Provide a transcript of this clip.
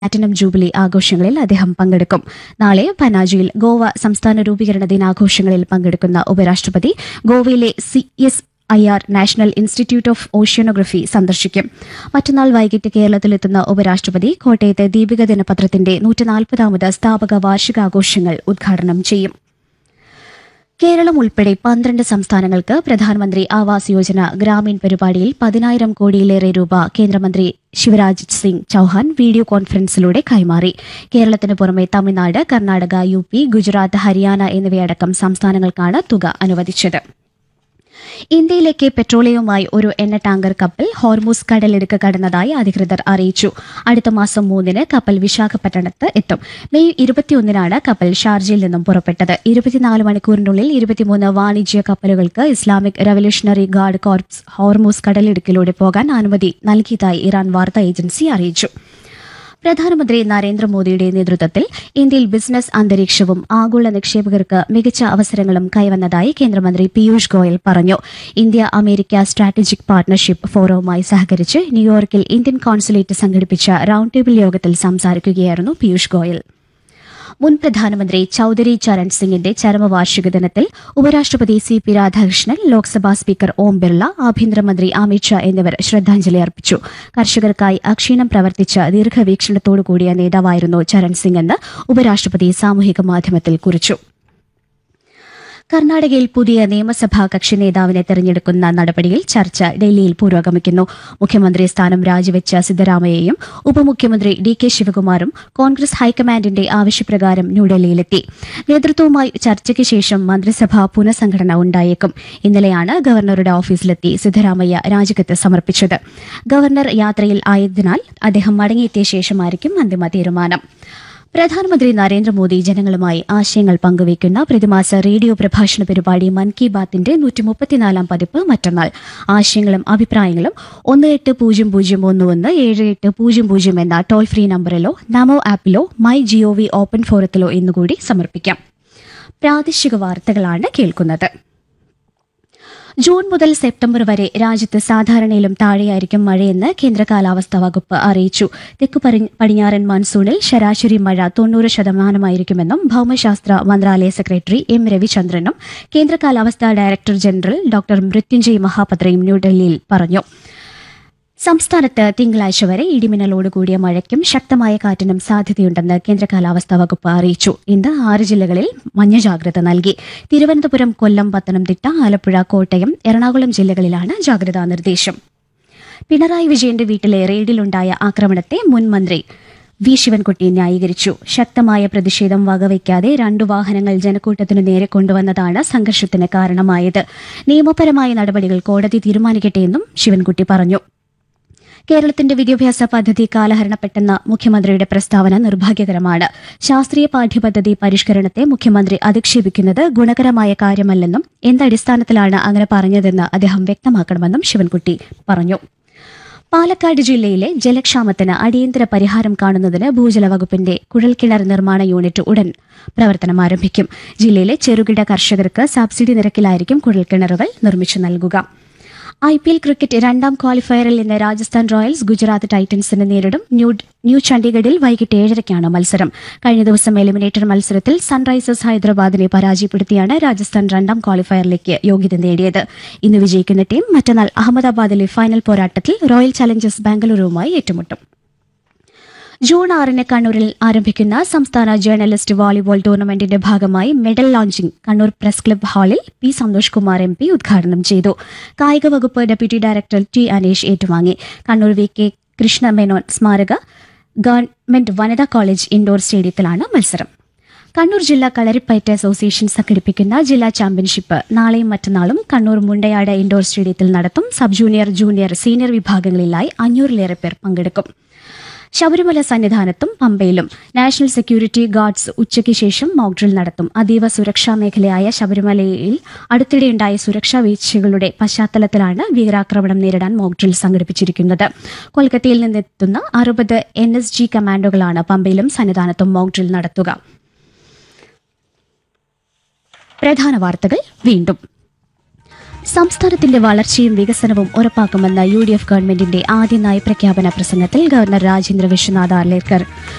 platinum jubilee ആഘോഷങ്ങളിൽ അദ്ദേഹം പങ്കെടുക്കും നാളെ പനാജിയിൽ ഗോവ സംസ്ഥാന രൂപീകരണ ദിനാഘോഷങ്ങളിൽ പങ്കെടുക്കുന്ന ഉപരാഷ്ട്രപതി ഗോവയിലെ C S I R national institute of oceanography സന്ദർശിക്കും മറ്റന്നാൾ വൈകിട്ട് കേരളത്തിലെത്തുന്ന ഉപരാഷ്ട്രപതി കോട്ടയത്തെ ദീപിക ദിനപത്രത്തിന്റെ നൂറ്റിനാൽപ്പതാമത് സ്ഥാപക വാർഷികാഘോഷങ്ങൾ ഉദ്ഘാടനം ചെയ്യും കേരളം ഉൾപ്പെടെ പന്ത്രണ്ട് സംസ്ഥാനങ്ങൾക്ക് പ്രധാനമന്ത്രി ആവാസ് യോജന ഗ്രാമീൺ പരിപാടിയിൽ പതിനായിരം കോടിയിലേറെ രൂപ കേന്ദ്രമന്ത്രി ശിവരാജ് സിംഗ് ചൌഹാൻ വീഡിയോ കോൺഫറൻസിലൂടെ കൈമാറി കേരളത്തിന് പുറമെ തമിഴ്നാട് കർണാടക യു പി ഗുജറാത്ത് ഹരിയാന എന്നിവയടക്കം സംസ്ഥാനങ്ങൾക്കാണ് തുക അനുവദിച്ചത് ഇന്ത്യയിലേക്ക് പെട്രോളിയവുമായി ഒരു എണ്ണ ടാങ്കർ കപ്പൽ ഹോർമൂസ് കടലിടുക്ക് കടന്നതായി അധികൃതർ അറിയിച്ചു അടുത്ത മാസം മൂന്നിന് കപ്പൽ വിശാഖപട്ടണത്ത് എത്തും മെയ് ഇരുപത്തിയൊന്നിനാണ് കപ്പൽ ഷാർജയിൽ നിന്നും പുറപ്പെട്ടത് ഇരുപത്തിനാല് മണിക്കൂറിനുള്ളിൽ ഇരുപത്തിമൂന്ന് വാണിജ്യ കപ്പലുകൾക്ക് Islamic revolutionary guard corps Hormuz കടലിടുക്കിലൂടെ പോകാൻ അനുമതി നൽകിയതായി ഇറാൻ വാർത്താ ഏജൻസി അറിയിച്ചു പ്രധാനമന്ത്രി നരേന്ദ്രമോദിയുടെ നേതൃത്വത്തിൽ ഇന്ത്യയിൽ ബിസിനസ് അന്തരീക്ഷവും ആഗോള നിക്ഷേപകർക്ക് മികച്ച അവസരങ്ങളും കൈവന്നതായി കേന്ദ്രമന്ത്രി പീയൂഷ് ഗോയൽ പറഞ്ഞു ഇന്ത്യ അമേരിക്ക സ്ട്രാറ്റജിക് പാർട്ണർഷിപ്പ് ഫോറവുമായി സഹകരിച്ച് ന്യൂയോർക്കിൽ ഇന്ത്യൻ കോൺസുലേറ്റ് സംഘടിപ്പിച്ച റൌണ്ട് ടേബിൾ യോഗത്തിൽ സംസാരിക്കുകയായിരുന്നു പീയൂഷ് ഗോയൽ മുൻ പ്രധാനമന്ത്രി ചൌധരി ചരൺ സിംഗിന്റെ ചരമവാർഷിക ദിനത്തിൽ ഉപരാഷ്ട്രപതി C P Radhakrishnan Lok Sabha speaker Om Birla ആഭ്യന്തരമന്ത്രി അമിത് ഷാ എന്നിവർ ശ്രദ്ധാഞ്ജലി അർപ്പിച്ചു കർഷകർക്കായി അക്ഷീണം പ്രവർത്തിച്ച ദീർഘവീക്ഷണത്തോടു കൂടിയ നേതാവായിരുന്നു ചരൺ സിംഗ് എന്ന് ഉപരാഷ്ട്രപതി സാമൂഹിക മാധ്യമത്തിൽ കുറിച്ചു കർണാടകയിൽ പുതിയ നിയമസഭാ കക്ഷി നേതാവിനെ തെരഞ്ഞെടുക്കുന്ന നടപടിയിൽ ചർച്ച ഡൽഹിയിൽ പുരോഗമിക്കുന്നു മുഖ്യമന്ത്രി സ്ഥാനം രാജിവെച്ച സിദ്ധരാമയ്യയും ഉപമുഖ്യമന്ത്രി ഡി കെ ശിവകുമാറും കോൺഗ്രസ് ഹൈക്കമാൻഡിന്റെ ആവശ്യപ്രകാരം ന്യൂഡൽഹിയിലെത്തി നേതൃത്വവുമായി ചർച്ചയ്ക്ക് ശേഷം മന്ത്രിസഭാ പുനഃസംഘടന ഉണ്ടായേക്കും ഇന്നലെയാണ് ഗവർണറുടെ ഓഫീസിലെത്തി സിദ്ധരാമയ്യ രാജിക്കത്ത് സമർപ്പിച്ചത് ഗവർണർ യാത്രയിൽ ആയതിനാൽ അദ്ദേഹം മടങ്ങിയെത്തിയ ശേഷമായിരിക്കും അന്തിമ തീരുമാനം പ്രധാനമന്ത്രി നരേന്ദ്രമോദി ജനങ്ങളുമായി ആശയങ്ങൾ പങ്കുവയ്ക്കുന്ന പ്രതിമാസ റേഡിയോ പ്രഭാഷണ പരിപാടി മൻ കി ബാത്തിന്റെ നൂറ്റിമുപ്പത്തിനാലാം പതിപ്പ് മറ്റന്നാൾ ആശയങ്ങളും അഭിപ്രായങ്ങളും ഒന്ന് എട്ട് പൂജ്യം പൂജ്യം ഒന്ന് ഒന്ന് ഏഴ് എട്ട് പൂജ്യം പൂജ്യം എന്ന ടോൾ ഫ്രീ നമ്പറിലോ നമോ ആപ്പിലോ മൈ ജിഒവി ഓപ്പൺ ഫോറത്തിലോ എന്നുകൂടി സമർപ്പിക്കാം പ്രാദേശിക വാർത്തകളാണ് കേൾക്കുന്നത് ജൂൺ മുതൽ സെപ്റ്റംബർ വരെ രാജ്യത്ത് സാധാരണയിലും താഴെയായിരിക്കും മഴയെന്ന് കേന്ദ്ര കാലാവസ്ഥാ വകുപ്പ് അറിയിച്ചു തെക്കു പരി- പടിഞ്ഞാറൻ മൺസൂണിൽ ശരാശരി മഴ തൊണ്ണൂറ് ശതമാനമായിരിക്കുമെന്നും ഭൌമശാസ്ത്ര മന്ത്രാലയ സെക്രട്ടറി എം രവിചന്ദ്രനും കേന്ദ്ര കാലാവസ്ഥാ ഡയറക്ടർ ജനറൽ ഡോക്ടർ മൃത്യുഞ്ജയ് മഹാപത്രയും ന്യൂഡൽഹിയിൽ പറഞ്ഞു സംസ്ഥാനത്ത് തിങ്കളാഴ്ച വരെ ഇടിമിന്നലോട് കൂടിയ മഴയ്ക്കും ശക്തമായ കാറ്റിനും സാധ്യതയുണ്ടെന്ന് കേന്ദ്ര കാലാവസ്ഥാ വകുപ്പ് അറിയിച്ചു ഇന്ന് ആറ് ജില്ലകളിൽ മഞ്ഞ ജാഗ്രത നൽകി തിരുവനന്തപുരം കൊല്ലം പത്തനംതിട്ട ആലപ്പുഴ കോട്ടയം എറണാകുളം ജില്ലകളിലാണ് ജാഗ്രതാ നിർദ്ദേശം പിണറായി വിജയന്റെ വീട്ടിലെ റെയ്ഡിലുണ്ടായ ആക്രമണത്തെ മുൻ മന്ത്രി വി ശിവൻകുട്ടി ന്യായീകരിച്ചു ശക്തമായ പ്രതിഷേധം വകവയ്ക്കാതെ രണ്ടു വാഹനങ്ങൾ ജനക്കൂട്ടത്തിനു നേരെ കൊണ്ടുവന്നതാണ് സംഘർഷത്തിന് കാരണമായത് നിയമപരമായ നടപടികൾ കോടതി തീരുമാനിക്കട്ടെയെന്നും ശിവൻകുട്ടി പറഞ്ഞു കേരളത്തിന്റെ വിദ്യാഭ്യാസ പദ്ധതി കാലഹരണപ്പെട്ടെന്ന മുഖ്യമന്ത്രിയുടെ പ്രസ്താവന നിർഭാഗ്യകരമാണ് ശാസ്ത്രീയ പാഠ്യപദ്ധതി പരിഷ്കരണത്തെ മുഖ്യമന്ത്രി അധിക്ഷേപിക്കുന്നത് ഗുണകരമായ കാര്യമല്ലെന്നും എന്തടിസ്ഥാനത്തിലാണ് അങ്ങനെ പറഞ്ഞതെന്ന് അദ്ദേഹം വ്യക്തമാക്കണമെന്നും ശിവൻകുട്ടി പറഞ്ഞു പാലക്കാട് ജില്ലയിലെ ജലക്ഷാമത്തിന് അടിയന്തര പരിഹാരം കാണുന്നതിന് ഭൂജല വകുപ്പിന്റെ കുഴൽക്കിണർ നിർമ്മാണ യൂണിറ്റ് ഉടൻ പ്രവർത്തനം ആരംഭിക്കും ജില്ലയിലെ ചെറുകിട കർഷകർക്ക് സബ്സിഡി നിരക്കിലായിരിക്കും കുഴൽക്കിണറുകൾ നിർമ്മിച്ചു നൽകുക ഐ പി എൽ ക്രിക്കറ്റ് രണ്ടാം ക്വാളിഫയറിൽ ഇന്ന് രാജസ്ഥാൻ റോയൽസ് ഗുജറാത്ത് ടൈറ്റൻസിനെ നേരിടും ന്യൂ ന്യൂ ചണ്ഡീഗഡിൽ വൈകിട്ട് ഏഴരയ്ക്കാണ് മത്സരം കഴിഞ്ഞ ദിവസം എലിമിനേറ്റർ മത്സരത്തിൽ സൺറൈസേഴ്സ് ഹൈദരാബാദിനെ പരാജയപ്പെടുത്തിയാണ് രാജസ്ഥാൻ രണ്ടാം ക്വാളിഫയറിലേക്ക് യോഗ്യത നേടിയത് ഇന്ന് വിജയിക്കുന്ന ടീം മറ്റന്നാൾ അഹമ്മദാബാദിലെ ഫൈനൽ പോരാട്ടത്തിൽ റോയൽ ചലഞ്ചേഴ്സ് ബാംഗ്ലൂരുവുമായി ഏറ്റുമുട്ടും ജൂൺ ആറിന് കണ്ണൂരിൽ ആരംഭിക്കുന്ന സംസ്ഥാന ജേർണലിസ്റ്റ് വോളിബോൾ ടൂർണമെന്റിന്റെ ഭാഗമായി medal launching Kannur press club ഹാളിൽ P Santhosh Kumar M P ഉദ്ഘാടനം ചെയ്തു കായിക വകുപ്പ് ഡെപ്യൂട്ടി ഡയറക്ടർ ടി അനീഷ് ഏറ്റുവാങ്ങി കണ്ണൂർ വി കെ കൃഷ്ണ മേനോൻ സ്മാരക ഗവൺമെന്റ് വനിതാ കോളേജ് ഇൻഡോർ സ്റ്റേഡിയത്തിലാണ് മത്സരം കണ്ണൂർ ജില്ലാ കളരിപ്പയറ്റ് അസോസിയേഷൻ സംഘടിപ്പിക്കുന്ന ജില്ലാ ചാമ്പ്യൻഷിപ്പ് നാളെയും മറ്റന്നാളും കണ്ണൂർ മുണ്ടയാട് ഇൻഡോർ സ്റ്റേഡിയത്തിൽ നടത്തും സബ് ജൂനിയർ ജൂനിയർ സീനിയർ വിഭാഗങ്ങളിലായി അഞ്ഞൂറിലേറെ പേർ പങ്കെടുക്കും ശബരിമല സന്നിധാനത്തും പമ്പയിലും നാഷണൽ സെക്യൂരിറ്റി ഗാർഡ്സ് ഉച്ചയ്ക്ക് ശേഷം മോക്ക് ഡ്രിൽ നടത്തും അതീവ സുരക്ഷാ മേഖലയായ ശബരിമലയിൽ അടുത്തിടെയുണ്ടായ സുരക്ഷാ വീഴ്ചകളുടെ പശ്ചാത്തലത്തിലാണ് ഭീകരാക്രമണം നേരിടാൻ മോക്ക് ഡ്രിൽ സംഘടിപ്പിച്ചിരിക്കുന്നത് കൊൽക്കത്തയിൽ നിന്നെത്തുന്ന അറുപത് എൻ എസ് ജി കമാൻഡോകളാണ് പമ്പയിലും സന്നിധാനത്തും മോക്ക് ഡ്രിൽ നടത്തുക പ്രധാന വാർത്തകൾ വീണ്ടും സംസ്ഥാനത്തിന്റെ വളർച്ചയും വികസനവും ഉറപ്പാക്കുമെന്ന യു ഡി എഫ് ഗവൺമെന്റിന്റെ ആദ്യ നയപ്രഖ്യാപന പ്രസംഗത്തിൽ ഗവർണർ രാജേന്ദ്ര വിശ്വനാഥ് ആർലേക്കർ